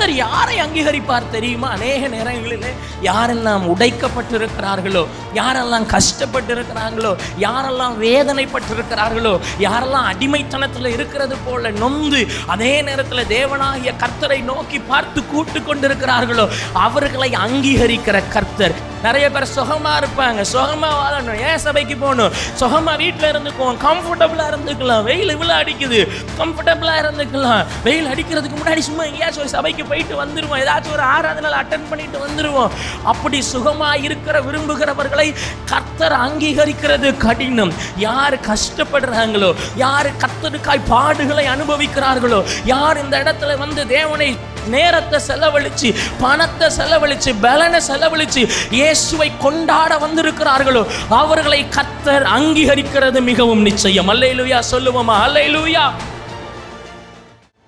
கர்த்தர் யாரை அங்கீகரிப்பார் தெரியுமா அநேக நேரங்களிலே யாரெல்லாம் உடைக்கப்பட்டிருக்கிறார்களோ யாரெல்லாம் கஷ்டப்பட்டிருக்கிறார்களோ யாரெல்லாம் வேதனைப்பட்டிருக்கிறார்களோ யாரெல்லாம் அடிமைத்தனத்தில் இருக்கிறது போல நொந்து அதே நேரத்தில் தேவனாகிய கர்த்தரை நோக்கி பார்த்து கூட்டு கொண்டிருக்கிறார்களோ அவர்களை அங்கீகரிக்கிற கர்த்தர் நிறைய பேர் சுகமா இருப்பாங்க சுகமா வாழணும் ஏன் சபைக்கு போகணும் சுகமா வீட்டில் இருந்துக்குவோம் கம்ஃபர்டபுளா இருந்துக்கலாம் வெயில் இவ்வளோ அடிக்குது கம்ஃபர்டபுளா இருந்துக்கலாம் வெயில் அடிக்கிறதுக்கு முன்னாடி சும்மா எங்கேயாச்சும் ஒரு சபைக்கு போயிட்டு வந்துருவோம் ஏதாச்சும் ஒரு ஆராதனை அட்டன் பண்ணிட்டு வந்துருவோம் அப்படி சுகமா இருக்கிற விரும்புகிறவர்களை கர்த்தர் அங்கீகரிக்கிறது கடினம் யார் கஷ்டப்படுறாங்களோ யார் கர்த்தருக்காய் பாடுகளை அனுபவிக்கிறார்களோ யார் இந்த இடத்துல வந்து தேவனை நேரத்தை செலவழிச்சு பணத்தை செலவழிச்சு பலனை செலவழிச்சு இயேசுவை கொண்டாட வந்திருக்கிறார்களோ அவர்களை கர்த்தர் அங்கீகரிக்கிறது மிகவும் நிச்சயம் அல்லேலூயா சொல்லுவோமா அல்லேலூயா